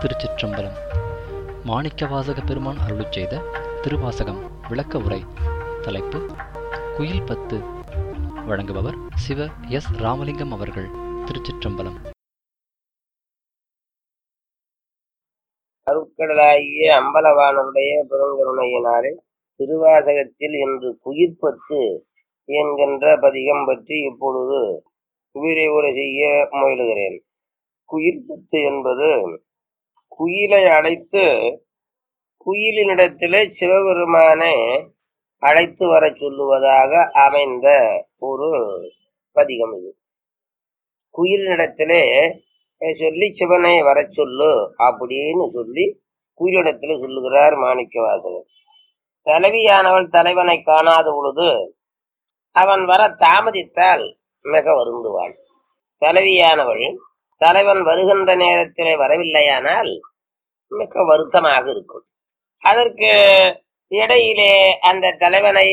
திருச்சிற்றம்பலம் மாணிக்கவாசக பெருமான் அருளிச் செய்த திருவாசகம் விளக்க உரை தலைப்பு குயில் பத்து வழங்குபவர் சிவ எஸ் ராமலிங்கம் அவர்கள் திருச்சிற்றம்பலம் அருட்கடலாகிய அம்பலவாணருடைய பெருங்கருணையினாலே திருவாசகத்தில் இன்று குயிர்ப்பத்து என்கின்ற பதிகம் பற்றி இப்பொழுது விரிவுரை செய்ய முயலுகிறேன் குயிர்ப்பத்து என்பது குயிலை அழைத்து குயிலினிடத்திலே சிவபெருமானை அழைத்து வரச் சொல்லுவதாக அமைந்த ஒரு பதிகம் இது குயிலினிடத்திலே சொல்லி சிவனை வரச் சொல்லு அப்படின்னு சொல்லி குயிலிடத்துல சொல்லுகிறார் மாணிக்கவாசகர் தலைவியானவள் தலைவனை காணாத பொழுது அவன் வர தாமதித்தால் மிக வருந்துவாள் தலைவியானவள் தலைவன் வருகின்ற நேரத்திலே வரவில்லையானால் மிக வருத்தமாக இருக்கும் அதற்கு இடையிலே அந்த தலைவனை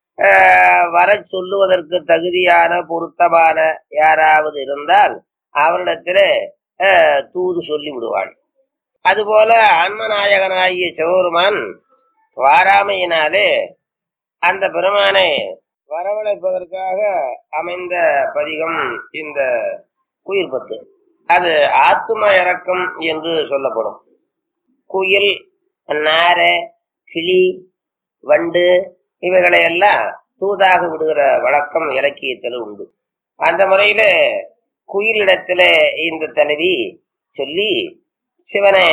வரச் சொல்லுவதற்கு தகுதியான பொருத்தமான யாராவது இருந்தால் அவரிடத்துல தூது சொல்லி விடுவாள் அதுபோல ஆன்மநாயகனாகிய சிவபெருமான் வாராமையினாலே அந்த பெருமானை வரவழைப்பதற்காக அமைந்த பதிகம் இந்த குயில் பத்து அது ஆத்தும இறக்கம் என்று சொல்லப்படும் குயில் நார கிளி வண்டு இவைகளை எல்லாம் தூதாக விடுகிற வழக்கம் இலக்கியத்தில் உண்டு அந்த முறையில குயிலிடத்துல இந்த தலைவி சொல்லி சிவனை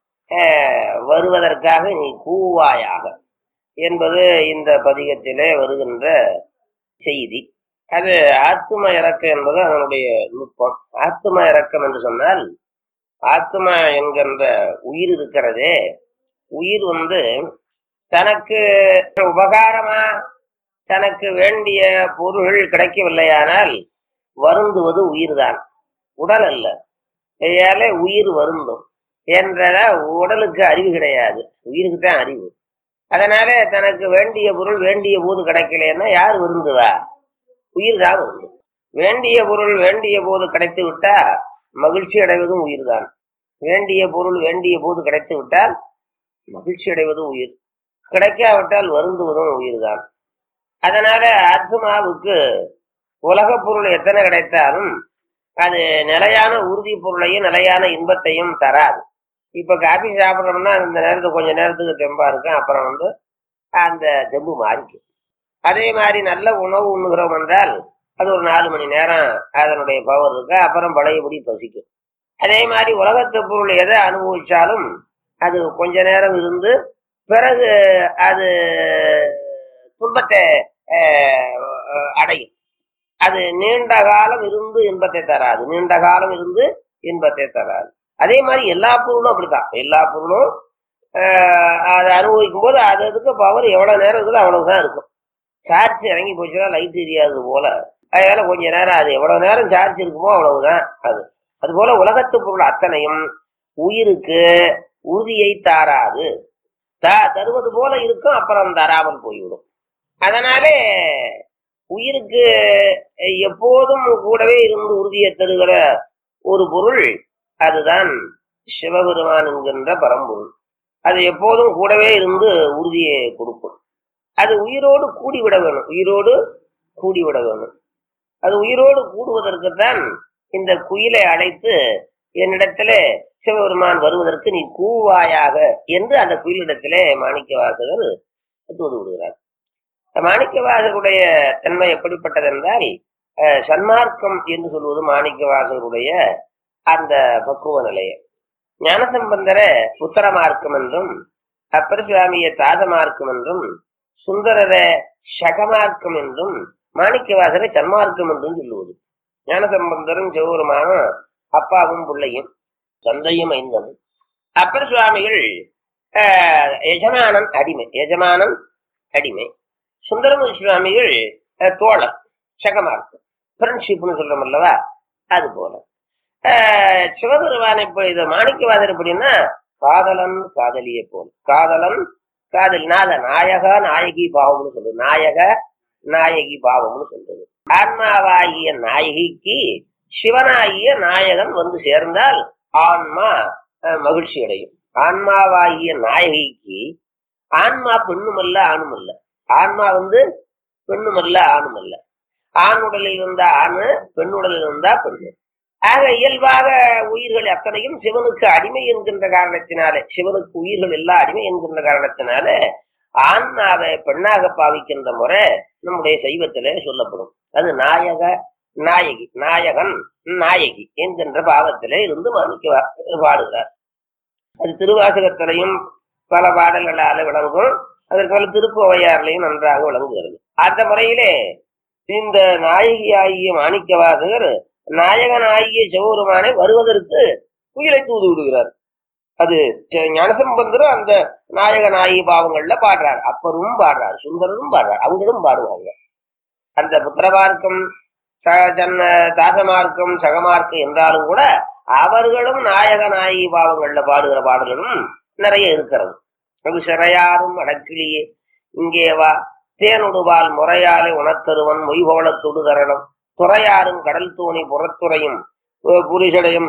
வருவதற்காக நீ கூவாயாக என்பது இந்த பதிகத்திலே வருகின்ற செய்தி அது ஆத்தும இறக்கம் என்பது அதனுடைய நுட்பம் ஆத்தும இறக்கம் என்று சொன்னால் ஆத்துமா என்கின்ற உயிர் இருக்கிறதே உயிர் வந்து தனக்கு உபகாரமா தனக்கு வேண்டிய பொருள்கள் கிடைக்கவில்லையானால் வருந்துவது உயிர்தான் உடல் அல்ல கையாலே உயிர் வருந்தும் என்றத உடலுக்கு அறிவு கிடையாது உயிருக்கு தான் அறிவு அதனால தனக்கு வேண்டிய பொருள் வேண்டிய போது கிடைக்கலன்னா யார் வருந்துவா உயிர் தான் வருந்தும் வேண்டிய பொருள் வேண்டிய போது கிடைத்து விட்டா மகிழ்ச்சி அடைவதும் உயிர் தான் வேண்டிய பொருள் வேண்டிய போது கிடைத்து விட்டால் மகிழ்ச்சி அடைவதும் உயிர் கிடைக்காவிட்டால் வருந்துவதும் உயிர் தான் அதனால ஆத்மாவுக்கு உலக பொருள் எத்தனை கிடைத்தாலும் அது நிலையான உறுதி பொருளையும் நிலையான இன்பத்தையும் தராது இப்ப காபி சாப்பிட்றோம்னா இந்த நேரத்துக்கு கொஞ்ச நேரத்துக்கு தெம்பா இருக்கும் அப்புறம் வந்து அந்த தெம்பு மாறிக்கும் அதே மாதிரி நல்ல உணவு உண்ணுகிறோம் என்றால் அது ஒரு நாலு மணி நேரம் அதனுடைய பவர் இருக்கு அப்புறம் பழையபடி பசிக்கும் அதே மாதிரி உலகத்து பொருள் எதை அனுபவிச்சாலும் அது கொஞ்ச நேரம் இருந்து பிறகு அது துன்பத்தை அடையும் அது நீண்ட காலம் இருந்து இன்பத்தை தராது நீண்ட காலம் இருந்து இன்பத்தை தராது அதே மாதிரி எல்லா பொருளும் அப்படித்தான் எல்லா பொருளும் அதை அனுபவிக்கும் போது அது அதுக்கு பவர் எவ்வளவு நேரம் இருக்குதோ அவ்வளவுதான் இருக்கும் சார்ஜ் இறங்கி போச்சுன்னா லைட் தெரியாது போல அதனால கொஞ்ச நேரம் அது எவ்வளவு நேரம் சார்ஜ் இருக்குமோ அவ்வளவுதான் அது அது போல உலகத்து பொருள் அத்தனையும் உயிருக்கு உறுதியை தாராது தருவது போல இருக்கும் அப்புறம் தராமல் போய்விடும் அதனாலே உயிருக்கு எப்போதும் கூடவே இருந்து உறுதியை தருகிற ஒரு பொருள் அதுதான் சிவபெருமான் என்கின்ற பரம்பொருள் அது எப்போதும் கூடவே இருந்து உறுதியை கொடுக்கும் அது உயிரோடு கூடிவிட வேணும் உயிரோடு கூடிவிட வேணும் அது உயிரோடு கூடுவதற்குத்தான் இந்த குயிலை அழைத்து என்னிடத்துல சிவபெருமான் வருவதற்கு நீ கூவாயாக என்று அந்த குயிலிடத்திலே மாணிக்க வாசகர் தூது விடுகிறார் மாணிக்கவாசகருடைய தன்மை எப்படிப்பட்டது என்றால் சன்மார்க்கம் என்று சொல்வது மாணிக்கவாசகருடைய அந்த பக்குவ நிலையம் ஞானசம்பந்தர புத்தர மார்க்கம் என்றும் அப்பர் சுவாமிய தாத மார்க்கம் என்றும் சுந்தரர சகமார்க்கம் என்றும் மாணிக்கவாசரை சன்மார்க்கம் என்றும் சொல்லுவது ஞானசம்பந்தரும் சிவபெருமானும் அப்பாவும் பிள்ளையும் தந்தையும் ஐந்தனும் அப்பர் சுவாமிகள் எஜமானன் அடிமை எஜமானன் அடிமை சுந்தரமு சுவாமிகள் தோழர் சகமார்க்கம் ஃப்ரெண்ட்ஷிப்னு சொல்றோம் அல்லவா அது போல சிவபெருமான் இப்போ இது மாணிக்கவாதர் எப்படின்னா காதலன் காதலியை போல் காதலன் காதலி நாத நாயக நாயகி பாவம்னு சொல்றது நாயக நாயகி பாவம்னு சொல்றது ஆன்மாவாகிய நாயகிக்கு சிவனாகிய நாயகன் வந்து சேர்ந்தால் ஆன்மா அஹ், மகிழ்ச்சி அடையும் ஆன்மாவாகிய நாயகிக்கு ஆன்மா பெண்ணுமல்ல ஆணுமல்ல ஆன்மா வந்து பெண்ணுமல்ல ஆணுமல்ல ஆண் உடலில் இருந்தா ஆணு பெண் உடலில் இருந்தா பெண்ணு ஆக இயல்பாக உயிர்கள் அத்தனையும் சிவனுக்கு அடிமை என்கின்ற காரணத்தினாலே சிவனுக்கு உயிர்கள் எல்லாம் அடிமை என்கின்ற காரணத்தினாலே ஆன்மாவை பெண்ணாக பாவிக்கின்ற முறை நம்முடைய சைவத்திலே சொல்லப்படும் அது நாயக நாயகி நாயகன் நாயகி என்கின்ற பாவத்திலே இருந்து மாணிக்க பாடுகிறார் அது திருவாசகத்திலையும் பல பாடல்களால விளங்கும் அதற்கு மேல திருப்புவையாரிலையும் நன்றாக விளங்குகிறது அந்த முறையிலே இந்த நாயகி ஆகிய மாணிக்கவாசகர் நாயகன் ஆகிய சிவபெருமானை வருவதற்கு குயிலை தூது விடுகிறார் அது ச- ஞானசம்பந்தரும் அந்த நாயக நாயகி பாவங்கள்ல பாடுறார் அப்பரும் பாடுறார் சுந்தரரும் பாடுறார் அவங்களும் பாடுவாங்க அந்த புத்திரமார்க்கம் ச- ஜன்ன தாசமார்க்கம் சகமார்க்கம் என்றாலும் கூட அவர்களும் நாயக நாயகி பாவங்கள்ல பாடுகிற பாடல்களும் நிறைய இருக்கிறது அது சிறையாரும் அடக்கிலேயே இங்கே வா தேனொடுவால் முறையாலே உணர்த்தருவன் மொய்போல தொடுதரணும் துறையாரும் கடல் தோணி புறத்துறையும் அஹ் புரிசடையும்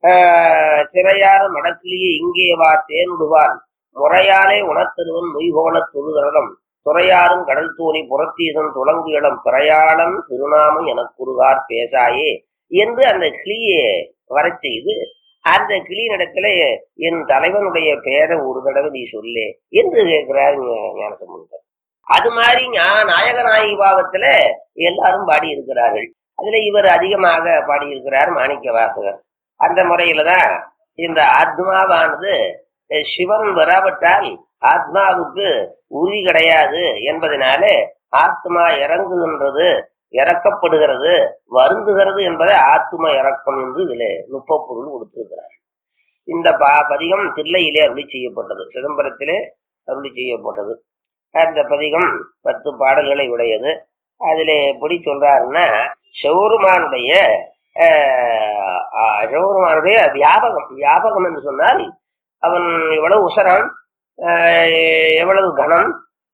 ஆஹ் சிறையாரும் அடக்கிலேயே இங்கே வா தேனொடுவால் முறையாலே உணர்த்தருவன் மொய்போல தொடுதரணும் துறையாரும் கடல் தோணி புறத்தீதன் துளங்கு இடம் பிரயாணம் திருநாமம் எனக்குருகார் பேசாயே என்று அந்த கிளியை வரச் செய்து அந்த கிளியினிடத்துல என் தலைவனுடைய பெயரை ஒரு தடவை நீ சொல்லு என்று கேட்கிறார் ஞானசம்பந்தர் அது மாதிரி ஞா- நாயக நாயகி பாவத்துல எல்லாரும் பாடி இருக்கிறார்கள் அதுல இவர் அதிகமாக பாடியிருக்கிறார் மாணிக்க வாசகர் அந்த முறையில தான் இந்த ஆத்மாவானது அஹ், சிவன் வராவிட்டால் ஆத்மாவுக்கு உறுதி கிடையாது என்பதனாலே ஆத்மா இறங்குகின்றது இறக்கப்படுகிறது வருந்துகிறது என்பதை ஆத்ம இறக்கம் என்று இதிலே நுட்பப்பொருள் கொடுத்திருக்கிறார் இந்த பா பதிகம் தில்லையிலே அருளி செய்யப்பட்டது சிதம்பரத்திலே அருளி செய்யப்பட்டது அந்த பதிகம் பத்து பாடல்களை உடையது அதுல எப்படி சொல்றாருன்னா சிவருமானுடைய ஆஹ், ஆஹ், சிவருமானுடைய வியாபகம் வியாபகம் என்று சொன்னால் அவன் எவ்வளவு உசரம் ஆஹ், எவ்வளவு கனம்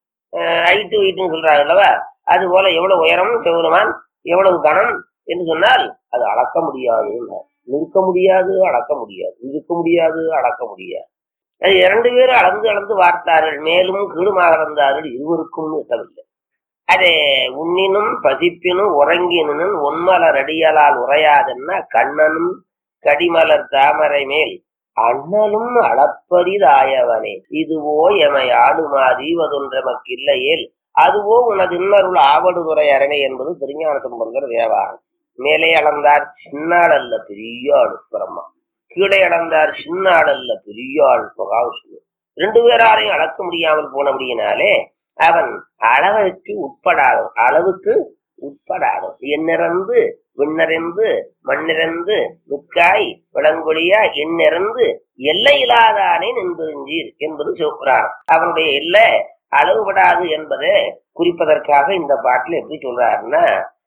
ஹைட்டு வெயிட்னு சொல்றாங்க அல்லவா அது போல எவ்வளவு உயரம் சிவருமான் எவ்வளவு கனம் என்று சொன்னால் அது அளக்க முடியாது நிற்க முடியாது அளக்க முடியாது நிற்க முடியாது அளக்க முடியாது அது இரண்டு பேரும் அளந்து அளந்து வார்த்தார்கள் மேலும் கீழுமாக இருந்தார்கள் இருவருக்கும் எட்டவில்லை அதே உண்ணினும் பசிப்பினும் உறங்கினும் ஒன்மலர் அடியலால் உரையாதென்ன கண்ணனும் கடிமலர் தாமரை மேல் அண்ணலும் அளப்பரிதாயவனே இதுவோ எமை ஆடுமாறி வதொன்றமக்கில்லையேல் அதுவோ உனது இன்னருள் ஆவடுதுறை அரணை என்பது திருஞான சம்பந்தர் தேவாரம் மேலே அளந்தார் சின்னாள் அல்ல பெரிய ஆள் பிரம்மா கீழே அளந்தார் சின்ன ஆள் அல்ல பெரிய ஆள் மகாவிஷ்ணு ரெண்டு பேராலையும் அளக்க முடியாமல் போனபடியினாலே அவன் அளவுக்கு உட்படாத அளவுக்கு உட்படாத எண்ணிறந்து விண்ணறிந்து மண்ணிறந்து மிக்காய் விளங்கொழியா எண்ணிறந்து எல்லை இல்லாதானே நின்றிருந்தீர் என்பது சிவபுராணம் அவனுடைய எல்லை அளவுபடாது என்பதை குறிப்பதற்காக இந்த பாட்டில் எப்படி சொல்றாருன்னா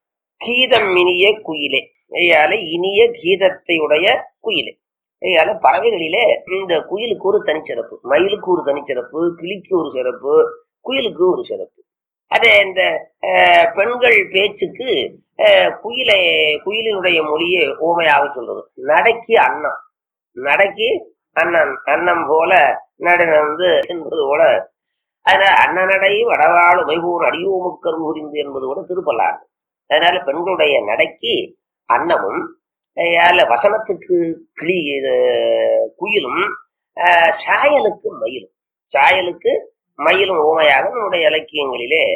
கீதம் இனிய குயிலே ஐயால இனிய கீதத்தை உடைய குயிலே ஐயால பறவைகளிலே இந்த குயிலுக்கு ஒரு தனிச்சிறப்பு மயிலுக்கு ஒரு தனிச்சிறப்பு கிளிக்கு ஒரு சிறப்பு குயிலுக்கு ஒரு சிறப்பு அதே இந்த அஹ், பெண்கள் பேச்சுக்கு அஹ், குயிலை குயிலினுடைய மொழியை ஓமையாக சொல்றது நடைக்கு அன்னம் நடைக்கு அண்ணன் அன்னம் போல நடனந்து என்பது போல அதனால அண்ணனடை வடவாಳು வைகூர் அடியோமுக்கர் புரிந்து என்பது கூட திருப்பல்லாறு அதனால பெண்களுடைய நடைக்கு அன்னமும் அஹ் வசனத்துக்கு கிளி இது குயிலும் அஹ் சாயலுக்கு மயிலும் சாயலுக்கு மயிலும் ஊமையாக நம்முடைய இலக்கியங்களிலே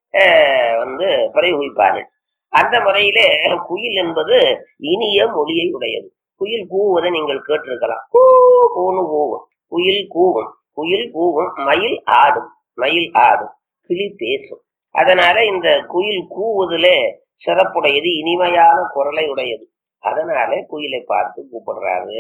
அஹ் வந்து பிரயோகிப்பார்கள் அந்த முறையிலே குயில் என்பது இனிய மொழியை உடையது குயில் கூவுவதை நீங்கள் கேட்டிருக்கலாம் கூ கூன்னு கூவும் குயில் கூவும் குயில் கூவும் மயில் ஆடும் மயில் ஆடும் கிளி பேசும் அதனால இந்த குயில் கூவுதலே சிறப்புடையது இனிமையான குரலை உடையது அதனால குயிலை பார்த்து கூப்பிடுறாரு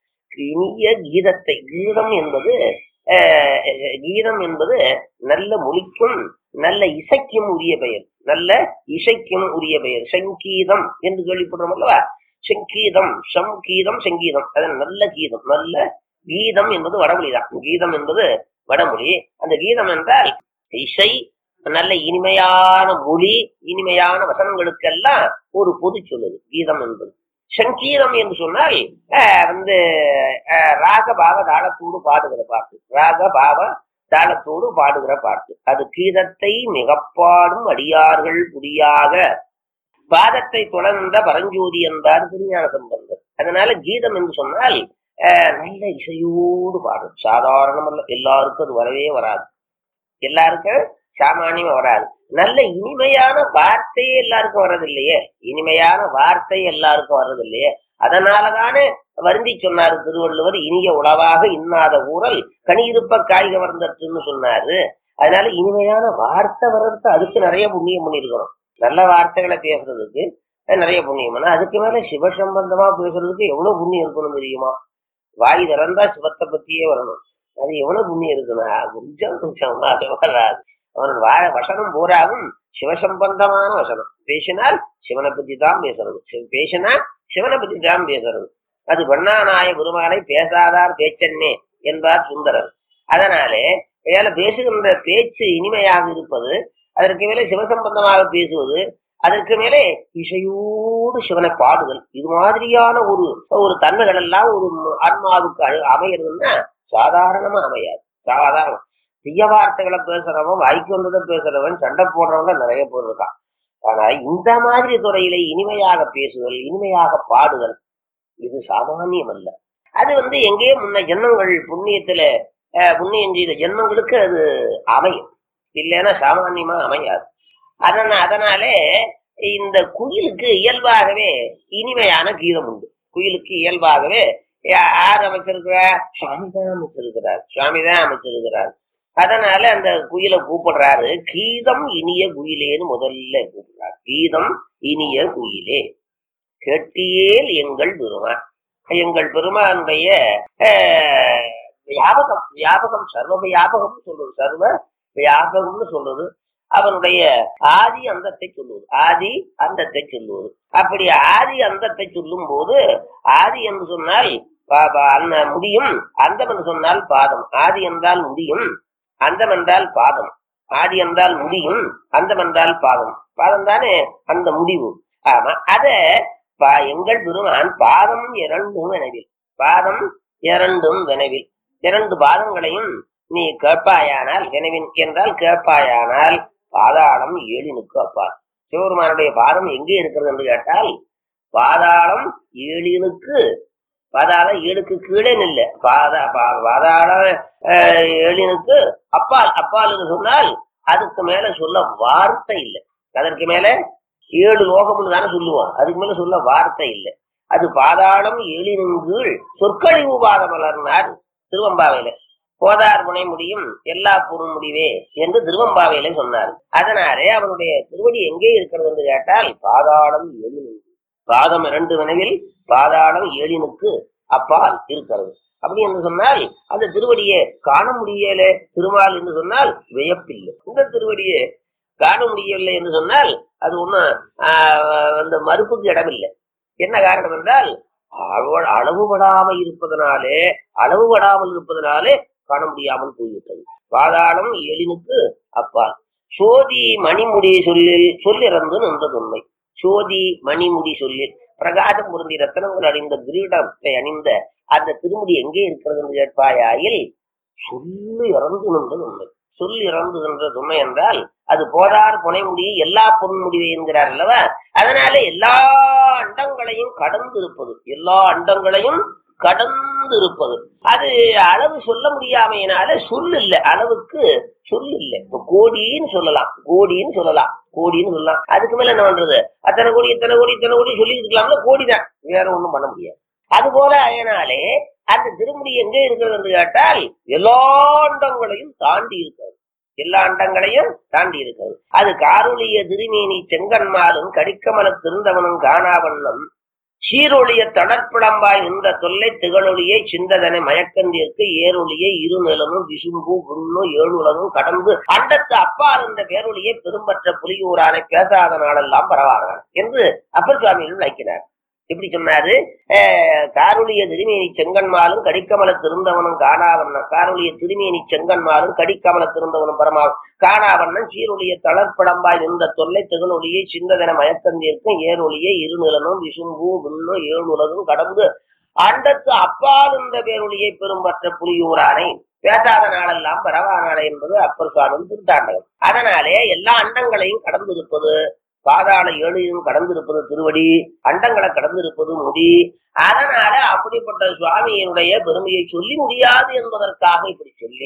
இனிய கீதத்தை கீதம் என்பது அஹ், கீதம் என்பது நல்ல மொழிக்கும் நல்ல இசைக்கும் உரிய பெயர் நல்ல இசைக்கும் உரிய பெயர் சங்கீதம் என்று கேள்விப்படுறோம் அல்லவா சங்கீதம் சங்கீதம் சங்கீதம் அது நல்ல கீதம் நல்ல கீதம் என்பது வடமொழிதான் கீதம் என்பது வடமொழி அந்த கீதம் என்றால் இசை நல்ல இனிமையான மொழி இனிமையான வசனங்களுக்கெல்லாம் ஒரு பொது சொல்லுது கீதம் என்பது சங்கீதம் என்று சொன்னால் அஹ், வந்து அஹ், ராக பாவ தாளத்தோடு பாடுகிற பாட்டு ராக பாவ தாளத்தோடு பாடுகிற பாட்டு அது கீதத்தை மிகப்பாடும் அடியார்கள் புரியாக பாதத்தை தொடர்ந்த பரஞ்சோதி என்றார் திருஞான சம்பந்தர் அதனால கீதம் என்று சொன்னால் அஹ், நல்ல இசையோடு பாடும் சாதாரணம் அல்ல எல்லாருக்கும் அது வரவே வராது எல்லாருக்கும் சாமானியமா வராது நல்ல இனிமையான வார்த்தையே எல்லாருக்கும் வர்றதில்லையே இனிமையான வார்த்தை எல்லாருக்கும் வர்றதில்லையே அதனாலதானே வருந்தி சொன்னாரு திருவள்ளுவர் இனிய உளவாக இன்னாத ஊரல் கனியிருப்ப காய்க வந்தற்றுன்னு சொன்னாரு அதனால இனிமையான வார்த்தை வர்றதுக்கு அதுக்கு நிறைய புண்ணியம் பண்ணியிருக்கணும் நல்ல வார்த்தைகளை பேசுறதுக்கு நிறைய புண்ணியம் பண்ணணும். அதுக்கு மேல சிவ சம்பந்தமா பேசுறதுக்கு எவ்வளவு புண்ணியம் இருக்கணும் தெரியுமா வாய் திறந்தா சிவத்தை பத்தியே வரணும் அது எவ்வளவு புண்ணியம் இருக்கணும் கொஞ்சம் கொஞ்சம் அது வராது அவன் வாழ வசனம் பூராவும் சிவசம்பந்தமான வசனம் பேசினால் சிவனை பத்தி தான் பேசுறது சிவ- பேசினா சிவனை பத்தி தான் பேசுறது அது பெண்ணானாய பெருமானை பேசாதார் பேச்சன்னே என்பார் சுந்தரர் அதனாலே இதால பேசுகின்ற பேச்சு இனிமையாக இருப்பது அதற்கு மேலே சிவசம்பந்தமாக பேசுவது அதற்கு மேலே இசையோடு சிவனை பாடுதல் இது மாதிரியான ஒரு ஒரு தன்மைகள் எல்லாம் ஒரு ஆன்மாவுக்கு அழ- அமையறதுன்னா சாதாரணமா அமையாது சாதாரண தீய வார்த்தைகளை பேசுறவன் வாய்க்கு வந்ததை பேசுறவன் சண்டை போடுறவங்க நிறைய பேர் இருக்கான் ஆனா இந்த மாதிரி துறையில இனிமையாக பேசுதல் இனிமையாக பாடுதல் இது சாமானியம் அல்ல அது வந்து எங்கேயோ முன்ன ஜென்மங்கள் புண்ணியத்துல அஹ், புண்ணியம் செய்த ஜென்மங்களுக்கு அது அமையும் இல்லைன்னா சாமானியமா அமையாது அதனா அதனாலே இந்த குயிலுக்கு இயல்பாகவே இனிமையான கீதம் உண்டு குயிலுக்கு இயல்பாகவே யா- யார் அமைச்சிருக்கிறார் சுவாமி தான் அமைச்சிருக்கிறார் சுவாமி தான் அமைச்சிருக்கிறார் அதனால அந்த குயிலை கூப்பிடுறாரு கீதம் இனிய குயிலேன்னு முதல்ல கூப்பிடுறார் கீதம் இனிய குயிலே கேட்டியேல் எங்கள் பெருமான் எங்கள் பெருமானுடைய ஆஹ், வியாபகம் வியாபகம் சர்வ வியாபகம் சொல்றது சர்வ வியாபகம்னு சொல்றது அவனுடைய ஆதி அந்தத்தை சொல்லுவது ஆதி அந்தத்தை சொல்லுவது அப்படி ஆதி அந்தத்தை சொல்லும் போது ஆதி என்று சொன்னால் பா- பா- அந்த முடியும் அந்தம் என்று சொன்னால் பாதம் ஆதி என்றால் முடியும் அந்தம் என்றால் பாதம் ஆதி என்றால் முடியும் அந்தம் என்றால் பாதம் பாதம் தானே அந்த முடிவு ஆமா அத பா- எங்கள் பெருமான் பாதம் இரண்டும் வினவில் பாதம் இரண்டும் வினவில் இரண்டு பாதங்களையும் நீ கேட்பாயானால் வினவின் என்றால் கேட்பாயானால் பாதாளம் ஏழினுக்கு அப்பால் சிவபெருமானுடைய பாதம் எங்கே இருக்கிறது என்று கேட்டால் பாதாளம் ஏழினுக்கு பாதாளம் ஏழுக்கு கீழே நில்ல பாதா பா- பாதாளம் அஹ், ஏழினுக்கு அப்பால் அப்பால் என்று சொன்னால் அதுக்கு மேல சொல்ல வார்த்தை இல்லை அதற்கு மேல ஏழு லோகம்னு தானே சொல்லுவோம் அதுக்கு மேல சொல்ல வார்த்தை இல்லை அது பாதாளம் ஏழினும் கீழ் சொற்கழிவு பாதம் மலர்னார் திருவம்பாவையில போதார் முனை முடியும் எல்லா பொருள் முடிவே என்று திருவம்பாவையில சொன்னார் அதனாலே அவனுடைய திருவடி எங்கே இருக்கிறது என்று கேட்டால் பாதாளம் ஏழினுக்கு பாதம் இரண்டு வினவில் பாதாளம் ஏழினுக்கு அப்பால் இருக்கிறது அப்படி என்று சொன்னால் அந்த திருவடியை காண முடியல திருமால் என்று சொன்னால் வியப்பில்லை இந்த திருவடியை காண முடியவில்லை என்று சொன்னால் அது ஒன்றும் அந்த மறுப்புக்கு இடமில்லை என்ன காரணம் என்றால் அளவு- அளவுபடாமல் இருப்பதனாலே அளவுபடாமல் இருப்பதனாலே காண முடியாமல் போய்விட்டது பாதாளம் எழினுக்கு அப்பால் சோதி மணிமுடி சொல்லில் சொல்லிறந்து நின்றது உண்மை சோதி மணிமுடி சொல்லில் பிரகாசம் பொருந்தி ரத்தனங்கள் அணிந்த கிரீடத்தை அணிந்த அந்த திருமுடி எங்கே இருக்கிறது என்று கேட்பாயாயில் சொல்லு இறந்து நின்றது உண்மை சொல் இறந்து நின்றது உண்மை என்றால் அது போதார் புனைமுடி எல்லா பொன்முடிவே என்கிறார் அல்லவா அதனால எல்லா அண்டங்களையும் கடந்து இருப்பது எல்லா அண்டங்களையும் கடந்து இருப்பது அது அளவு சொல்ல முடியாமையினால சொல் இல்ல அளவுக்கு சொல் இல்ல இப்ப கோடின்னு சொல்லலாம் கோடின்னு சொல்லலாம் கோடின்னு சொல்லலாம் அதுக்கு மேல என்ன பண்றது அத்தனை கோடி இத்தனை கோடி இத்தனை கோடி சொல்லி இருக்கலாம்ல கோடி தான் வேற ஒண்ணும் பண்ண முடியாது அது போல அதனாலே அந்த திருமுடி எங்க இருக்கிறது என்று கேட்டால் எல்லா அண்டங்களையும் தாண்டி இருக்கிறது எல்லா அண்டங்களையும் தாண்டி இருக்கிறது அது காருளிய திருமேனி செங்கன்மாலும் கடிக்கமல திருந்தவனும் காணாவண்ணம் சீரொழிய தடற்பிளம்பாய் நின்ற தொல்லை திகழொழியை சிந்ததனை மயக்கந்திற்கு ஏரொழியை இருநிலமும் விசும்பு புண்ணு ஏழுலமும் கடந்து அண்டத்து அப்பா இருந்த பேரொழியை பெரும்பற்ற புலியூரானை பேசாத நாளெல்லாம் பரவாகிறான் என்று அப்பர் சுவாமிகள் விளக்கினார் எப்படி சொன்னாரு அஹ், காருளிய திருமேனி செங்கன்மாலும் கடிக்கமல திருந்தவனும் காணாவண்ணன் காருளிய திருமேனி செங்கன்மாலும் கடிக்கமல திருந்தவனும் பரமா காணாவண்ணன் சீருளிய தளர்ப்படம்பாய் நின்ற தொல்லை திகழொலியை சிந்ததன மயக்கந்தீர்க்கும் ஏரொலியை இருநிலனும் விசும்பு விண்ணும் ஏழுலகும் கடந்து அண்டத்து அப்பால் இந்த பேரொழியை பெரும்பற்ற புலியூரானை பேசாத நாளெல்லாம் பரவா நாளை என்பது அப்பர் சுவாமியின் திருத்தாண்டகம் அதனாலே எல்லா அண்டங்களையும் கடந்திருப்பது பாதாள ஏழையும் கடந்திருப்பது திருவடி அண்டங்களை கடந்திருப்பது முடி அதனால அப்படிப்பட்ட சுவாமியினுடைய பெருமையை சொல்லி முடியாது என்பதற்காக இப்படி சொல்லி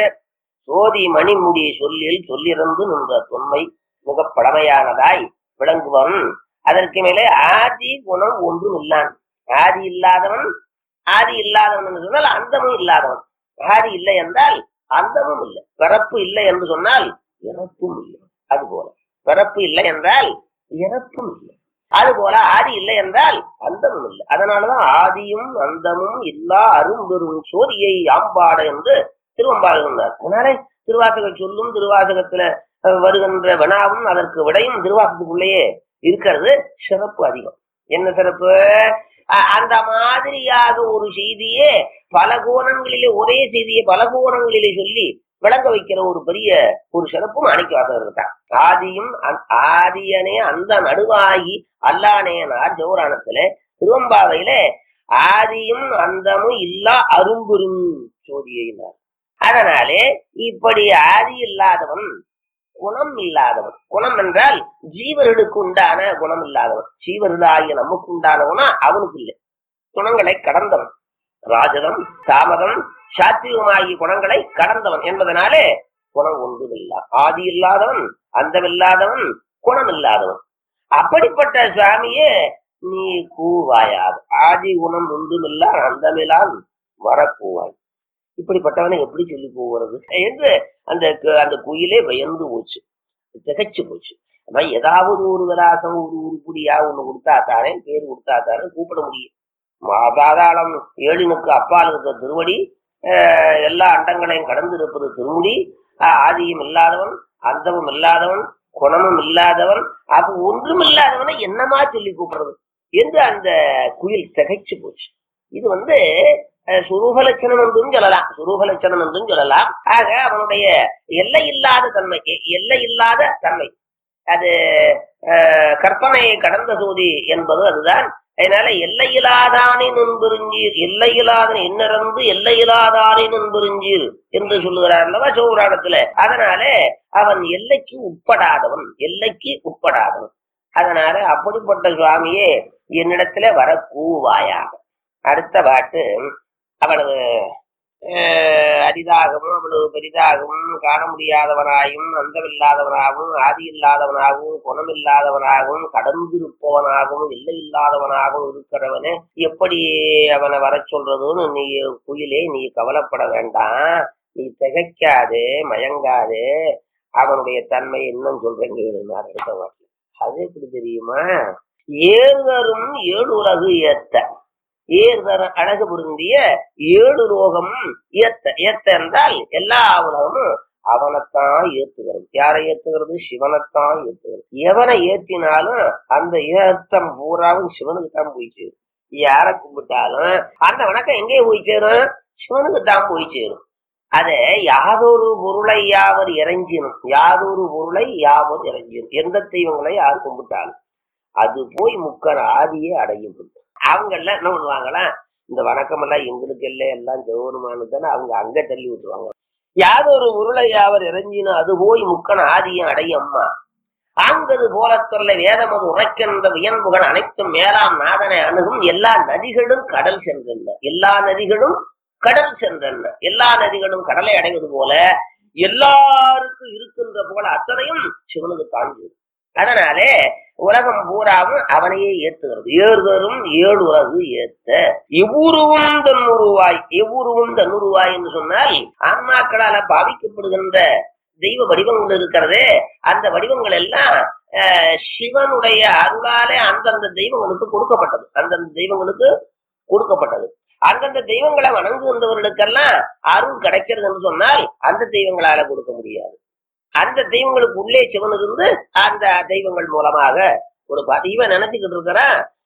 சோதி மணிமுடி சொல்லில் சொல்லிறந்து நின்ற தொன்மை முகப்பழமையானதாய் விளங்குவன் அதற்கு மேலே ஆதி குணம் ஒன்றும் இல்லான் ஆதி இல்லாதவன் ஆதி இல்லாதவன் என்று சொன்னால் அந்தமும் இல்லாதவன் ஆதி இல்லை என்றால் அந்தமும் இல்லை பிறப்பு இல்லை என்று சொன்னால் இறப்பும் இல்லை அதுபோல பிறப்பு இல்லை என்றால் இறப்பும் இல்லை அதுபோல ஆதி இல்லை என்றால் அந்தமும் இல்லை அதனாலதான் ஆதியும் அந்தமும் இல்லா அரும்பெரும் சோதியை ஆம்பாட என்று திருவம்பாடு சொன்னார் அதனால திருவாசகம் சொல்லும் திருவாசகத்துல அஹ், வருகின்ற வினாவும் அதற்கு விடையும் திருவாசகத்துக்குள்ளேயே இருக்கிறது சிறப்பு அதிகம் என்ன சிறப்பு அ- அந்த மாதிரியாக ஒரு செய்தியே பல கோணங்களிலே ஒரே செய்தியை பல கோணங்களிலே சொல்லி விளங்க வைக்கிற ஒரு பெரிய ஒரு சிறப்பும் மாணிக்க வாசகருக்கு தான் ஆதியும் அந்- ஆதியனே அந்த நடுவாகி அல்லானேனார் ஜோராணத்துல திருவம்பாவையில ஆதியும் அந்தமும் இல்லா அரும்பெரும் சோதியினார் அதனாலே இப்படி ஆதி இல்லாதவன் குணம் இல்லாதவன் குணம் என்றால் ஜீவர்களுக்கு உண்டான குணம் இல்லாதவன் ஜீவர்களாகிய நமக்கு உண்டான குணம் அவனுக்கு இல்லை குணங்களை கடந்தவன் ராஜதம் தாமதம் சாத்விகமாகிய குணங்களை கடந்தவன் என்பதனாலே குணம் ஒன்றுமில்லா ஆதி இல்லாதவன் அந்தமில்லாதவன் குணம் இல்லாதவன் அப்படிப்பட்ட சுவாமியே நீ கூவாயாது ஆதி குணம் ஒன்றுமில்லா அந்தமில்லான் வரக்கூவாய் இப்படிப்பட்டவனை எப்படி சொல்லி போகிறது என்று அந்த கு- அந்த குயிலே பயந்து போச்சு திகைச்சு போச்சு ஆனா ஏதாவது ஒரு விலாசம் ஒரு உருப்படியா ஒண்ணு கொடுத்தா தானே பேர் கொடுத்தா தானே கூப்பிட முடியும் மா- பாதாளம் ஏழினுக்கு அப்பால் இருக்கிற திருவடி அஹ், எல்லா அண்டங்களையும் கடந்து இருப்பது திருமுடி அஹ், ஆதியும் இல்லாதவன் அந்தமும் இல்லாதவன் குணமும் இல்லாதவன் அது ஒன்றும் இல்லாதவனை என்னமா சொல்லி கூப்பிடுறது என்று அந்த குயில் திகைச்சு போச்சு இது வந்து அஹ், சுரூப லட்சணம் என்றும் சொல்லலாம் சுரூப லட்சணம் என்றும் சொல்லலாம் ஆக அவனுடைய எல்லை இல்லாத தன்மை எ- எல்லை இல்லாத தன்மை அது அஹ், கற்பனையை கடந்த சோதி என்பது அதுதான் அதனால எல்லையிலாதானே நண்பெருஞ்சீர் எல்லையிலாத என்னிறந்து எல்லையிலாதானே நண்பெருஞ்சீர் என்று சொல்லுகிறார் அல்லவா சௌராடத்துல அதனால அவன் எல்லைக்கு உட்படாதவன் எல்லைக்கு உட்படாதவன் அதனால அப்படிப்பட்ட சுவாமியே என்னிடத்துல வர கூவாயாக அடுத்த பாட்டு அவ்வளவு அஹ், அரிதாகவும் அவ்வளவு பெரிதாகவும் காண முடியாதவனாயும் அந்தமில்லாதவனாகவும் ஆதி இல்லாதவனாகவும் குணமில்லாதவனாகவும் கடந்திருப்பவனாகவும் இல்லை இல்லாதவனாகவும் இருக்கிறவனே எப்படி அவனை வர சொல்றதுன்னு நீ குயிலே நீ கவலைப்பட வேண்டாம் நீ திகைக்காதே மயங்காதே அவனுடைய தன்மை இன்னும் சொல்றேங்க அடுத்த வாட்டில் அது எப்படி தெரியுமா ஏறுதரும் ஏழு உலகு ஏத்த ஏறுதர அழகு பொருந்திய ஏழு லோகம் ஏத்த ஏத்த என்றால் எல்லா உலகமும் அவனைத்தான் ஏத்துகிறது யாரை ஏத்துகிறது சிவனைத்தான் ஏத்துகிறது எவனை ஏத்தினாலும் அந்த ஏத்தம் பூராவும் சிவனுக்கு தான் போய் சேரும் யாரை கும்பிட்டாலும் அந்த வணக்கம் எங்கே போய் சேரும் சிவனுக்கு தான் போய் சேரும் அதே யாதொரு பொருளை யாவர் இறைஞ்சினும் யாதொரு பொருளை யாவர் இறைஞ்சினும் எந்த தெய்வங்களை யார் கும்பிட்டாலும் அது போய் முக்கர் ஆதியே அடையும் அவங்க எல்லாம் என்ன பண்ணுவாங்களா இந்த வணக்கம் எல்லாம் எங்களுக்கு இல்லை எல்லாம் ஜெவனுமானு தானே அவங்க அங்க தள்ளி விட்டுருவாங்க யாதொரு உருளை யாவர் இறைஞ்சினும் அது போய் முக்கன் ஆதியும் அடையும் அம்மா ஆங்கது போல தொல்லை வேதமது உரைக்கின்ற வியன்புகள் அனைத்தும் மேலாம் நாதனை அணுகும் எல்லா நதிகளும் கடல் சென்றன எல்லா நதிகளும் கடல் சென்றன எல்லா நதிகளும் கடலை அடைவது போல எல்லாருக்கும் இருக்கின்ற போல அத்தனையும் சிவனுக்கு தாண்டி அதனாலே உலகம் பூராவும் அவனையே ஏத்துகிறது ஏறுதரும் ஏழு உலகு ஏத்த எவ்வுருவும் தன்னுருவாய் எவ்வுருவும் தன்னுருவாய் என்று சொன்னால் ஆன்மாக்களால பாவிக்கப்படுகின்ற தெய்வ வடிவங்கள் இருக்கிறதே அந்த வடிவங்கள் எல்லாம் அஹ், சிவனுடைய அருளாலே அந்தந்த தெய்வங்களுக்கு கொடுக்கப்பட்டது அந்தந்த தெய்வங்களுக்கு கொடுக்கப்பட்டது அந்தந்த தெய்வங்களை வணங்குகின்றவர்களுக்கெல்லாம் அருள் கிடைக்கிறது என்று சொன்னால் அந்த தெய்வங்களால கொடுக்க முடியாது அந்த தெய்வங்களுக்கு உள்ளே சிவன் இருந்து அந்த தெய்வங்கள் மூலமாக கொடுப்பார் இவன் நினைச்சுக்கிட்டு இருக்கிறான்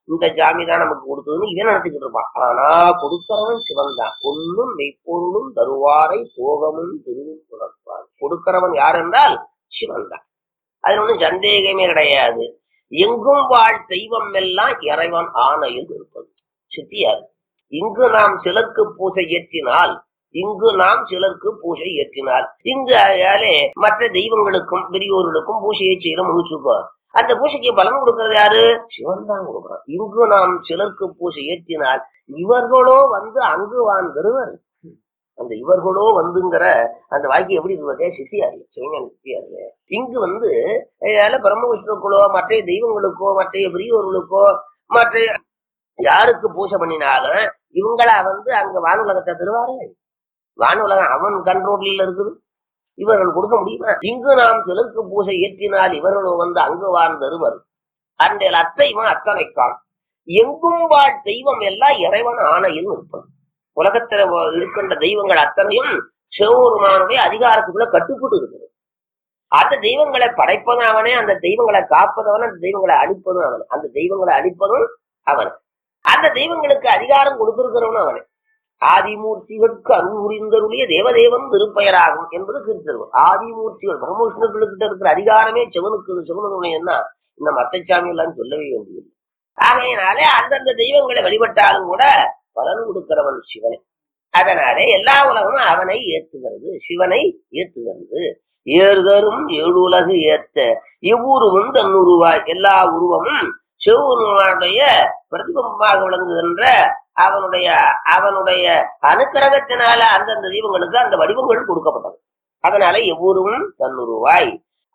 இந்த ஜாமி தான் நமக்கு கொடுத்ததுன்னு இவன் நினைச்சுக்கிட்டு இருப்பான் ஆனா கொடுக்கிறவன் சிவன் தான் பொண்ணும் மெய்ப்பொருளும் தருவாரை போகமும் திருவும் புணர்ப்பான் கொடுக்கிறவன் யார் என்றால் சிவன் தான் அது ஒன்றும் சந்தேகமே கிடையாது எங்கும் வாழ் தெய்வம் எல்லாம் இறைவன் ஆணையில் இருப்பது சித்தியார் இங்கு நாம் சிலருக்கு பூசை ஏற்றினால் இங்கு நாம் சிலருக்கு பூஜை ஏற்றினால் இங்கு அயாலே மற்ற தெய்வங்களுக்கும் பெரியோர்களுக்கும் பூஜையை செய்யற முயற்சிக்கோ அந்த பூஜைக்கு பலன் கொடுக்கறது யாரு சிவன் தான் கொடுக்குறான் இங்கு நாம் சிலருக்கு பூஜை ஏற்றினால் இவர்களோ வந்து அங்கு வாழ்ந்துருவர் அந்த இவர்களோ வந்துங்கிற அந்த வாக்கியம் எப்படி சொல்வதே சித்தியாரு சிவஞான சித்தியாரு இங்கு வந்து அதால பிரம்ம விஷ்ணுக்களோ மற்ற தெய்வங்களுக்கோ மற்ற பெரியோர்களுக்கோ மற்ற யாருக்கு பூஜை பண்ணினாலும் இவங்களா வந்து அங்க வானுலகத்தை தருவார்கள் வானுலகம் அவன் கண்ட்ரோலில் இருக்குது இவர்கள் கொடுக்க முடியுமா இங்கு நாம் சிலருக்கு பூஜை ஏற்றினால் இவர்கள் வந்து அங்கு வாழ்ந்தருவர் அந்த அத்தைவன் அத்தனைக்கான் எங்கும் வாழ் தெய்வம் எல்லாம் இறைவன் ஆணையில் இருப்பது உலகத்துல இருக்கின்ற தெய்வங்கள் அத்தனையும் சிவபெருமானுடைய அதிகாரத்துக்குள்ள கட்டுப்பட்டு இருக்கிறது அந்த தெய்வங்களை படைப்பதும் அவனே அந்த தெய்வங்களை காப்பதவன் அந்த தெய்வங்களை அழிப்பதும் அவன் அந்த தெய்வங்களை அழிப்பதும் அவன் அந்த தெய்வங்களுக்கு அதிகாரம் கொடுத்திருக்கிறவனும் அவனே ஆதிமூர்த்திகளுக்கு அருள் புரிந்தருளிய தேவதேவன் திருப்பெயராகும் என்பது திருத்தருவம் ஆதிமூர்த்திகள் பிரம்மவிஷ்ணுக்களுக்கிட்ட இருக்கிற அதிகாரமே சிவனுக்கு சிவனுடைய என்ன இந்த மத்தச்சாமி எல்லாம் சொல்லவே வேண்டியது ஆகையினாலே அந்தந்த தெய்வங்களை வழிபட்டாலும் கூட பலன் கொடுக்கிறவன் சிவனை அதனாலே எல்லா உலகமும் அவனை ஏத்துகிறது சிவனை ஏத்துகிறது ஏறுதரும் ஏழுலகு ஏத்த இவ்வுருவும் தன்னுருவாய் எல்லா உருவமும் சிவனுடைய பிரதிபமாக விளங்குகின்ற அவனுடைய அவனுடைய அனுக்கிரகத்தினால அந்தந்த தெய்வங்களுக்கு அந்த வடிவங்கள் கொடுக்கப்பட்டது அதனால எவ்வொருவும் தன்னுருவாய்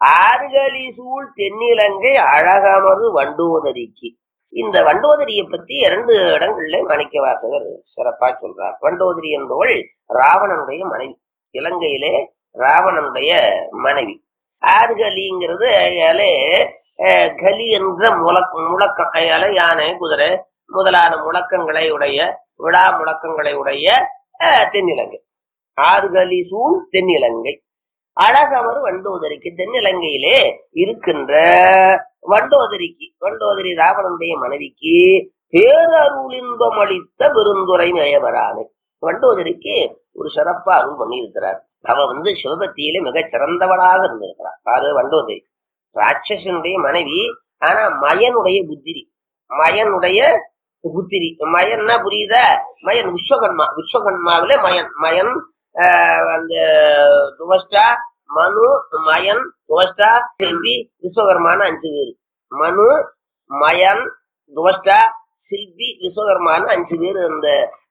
ஆறுகளி சூழ் தென்னிலங்கை அழகமது வண்டோதரிக்கு இந்த வண்டோதரியை பத்தி இரண்டு இடங்கள்ல மாணிக்க வாசகர் சிறப்பா சொல்றார் வண்டோதரி என்பவள் ராவணனுடைய மனைவி இலங்கையிலே ராவணனுடைய மனைவி ஆறுகலிங்கிறது அயாலே கலி என்ற முழக்க முழக்கம் அயால யானை குதிரை முதலான முழக்கங்களை உடைய விழா முழக்கங்களை உடைய தென்னிலங்கை ஆறுகளி சூழ் தென்னிலங்கை அழகமர் வண்டோதரிக்கு தென்னிலங்கையிலே இருக்கின்ற வண்டோதரிக்கு வண்டோதரி ராவணனுடைய மனைவிக்கு பேரருளின்பம் அளித்த பெருந்துரை மேயவரானு வண்டோதரிக்கு ஒரு சிறப்பா அருள் பண்ணியிருக்கிறார் அவ வந்து சிவபக்தியிலே மிகச் சிறந்தவளாக இருந்திருக்கிறார் அது வண்டோதரி ராட்சசனுடைய மனைவி ஆனா மயனுடைய புத்திரி மயனுடைய புத்திரி மயன்னா புரியுத மயன் விஸ்வகர்மா விஸ்வகர்மாவில மயன் மயன் அந்த துவஷ்டா மனு மயன் துவஷ்டா செல்வி விஸ்வகர்மான அஞ்சு பேர் மனு மயன் துவஷ்டா சில்வி விஸ்வகர்மான அஞ்சு பேர் இந்த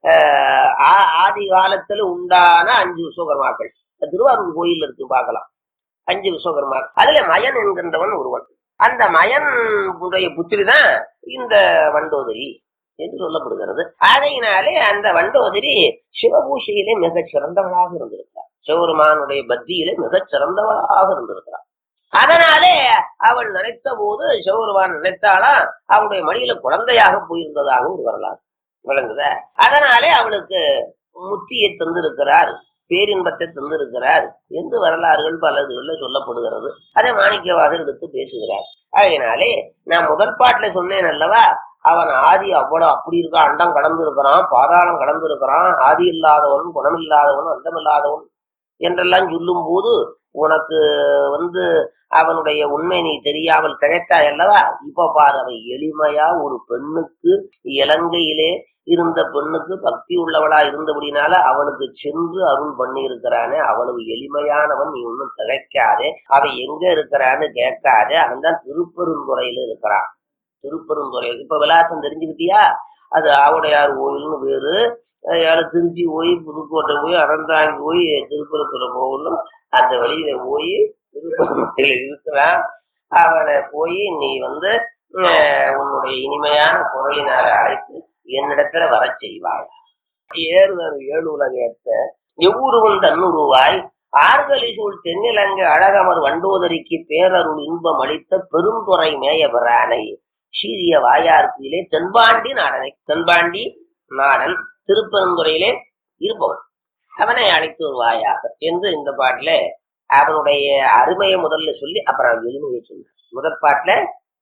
ஆதி காலத்துல உண்டான அஞ்சு விஸ்வகர்மாக்கள் திருவாரூர் கோயில் இருக்கு பார்க்கலாம் அஞ்சு விஸ்வகர்மா அதுல மயன் என்கின்றவன் ஒருவன் அந்த மயன் உடைய புத்திரி தான் இந்த வண்டோதரி என்று சொல்லப்படுகிறது அதையினாலே அந்த வண்டோதரி சிவபூஷையிலே மிகச் சிறந்தவளாக இருந்திருக்கிறார் சிவபெருமானுடைய பக்தியிலே மிகச் சிறந்தவளாக இருந்திருக்கிறார் அதனாலே அவள் நினைத்த போது சிவபெருமான் நினைத்தாளா அவளுடைய மடியில குழந்தையாக போயிருந்ததாகவும் வரலாறு விளங்குத அதனாலே அவளுக்கு முத்தியை தந்திருக்கிறார் பேரின்பத்தை தந்திருக்கிறார் என்று வரலாறுகள் பல இதுகள்ல சொல்லப்படுகிறது அதை மாணிக்கவாக எடுத்து பேசுகிறார் அதனாலே நான் முதல் பாட்டுல சொன்னேன் அல்லவா அவன் ஆதி அவ்வளவு அப்படி இருக்கான் அண்டம் கடந்து இருக்கிறான் பாதாளம் கடந்து இருக்கிறான் ஆதி இல்லாதவன் குணமில்லாதவன் அண்டமில்லாதவன் என்றெல்லாம் சொல்லும் போது உனக்கு வந்து அவனுடைய உண்மை நீ தெரியாமல் கிடைத்தாய் அல்லவா இப்ப பாரு அவன் எளிமையா ஒரு பெண்ணுக்கு இலங்கையிலே இருந்த பெண்ணுக்கு பக்தி உள்ளவளா இருந்தபடினால அவனுக்கு சென்று அருள் பண்ணி இருக்கிறானே அவ்வளவு எளிமையானவன் நீ ஒன்னும் திகைக்காதே அவன் எங்க இருக்கிறான்னு கேட்காதே அவன் தான் திருப்பெருந்துறையில இருக்கிறான் திருப்பெருந்துறை இப்ப விலாசம் தெரிஞ்சுக்கிட்டியா அது ஆவுடையார் கோயில்னு பேரு யாரு திருச்சி போய் புதுக்கோட்டை போய் அறந்தாங்கி போய் திருப்பரத்துல போகணும் அந்த வழியில போய் திருப்பரத்துல இருக்கிறான் அவனை போய் நீ வந்து உன்னுடைய இனிமையான குரலினால அழைத்து என்னிடத்துல வர செய்வாய் ஏறுவர் ஏழு உலகேத்த எவ்வூருவன் தன்னுருவாய் ஆறுகளி சூழ் தென்னிலங்கை அழகமர் வண்டோதரிக்கு பேரருள் இன்பம் அளித்த பெருந்துறை மேயவரானை சீரிய வாயார்த்தியிலே தென்பாண்டி நாடனை தென்பாண்டி நாடன் திருப்பெருந்துறையிலே இருப்பவன் அவனை அழைத்து வருவாயாக என்று இந்த பாட்டுல அவனுடைய அருமையை முதல்ல சொல்லி அப்புறம் எளிமையை சொன்னார் முதற் பாட்டுல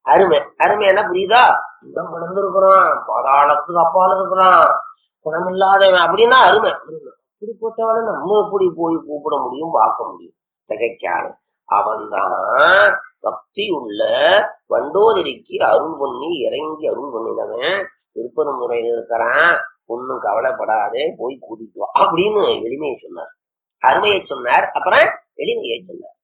அருமை அருமை என்ன புரியுதா இடம் கடந்திருக்கிறான் பாதாளத்துக்கு அப்பால இருக்கிறான் குணமில்லாதவன் அப்படின்னா அருமை அருமை. இப்படிப்பட்டவனை நம்ம எப்படி போய் கூப்பிட முடியும் பார்க்க முடியும் திகைக்கான அவன்தான் பக்தி உள்ள வண்டோதரிக்கு அருள் பண்ணி இறங்கி அருள் பண்ணினவன் திருப்பரம் முறையில் இருக்கிறான் ஒன்னும் கவலைப்படாதே போய் கூட்டிட்டு வா அப்படின்னு எளிமையை சொன்னார் அருமையை சொன்னார் அப்புறம் எளிமையை சொன்னார்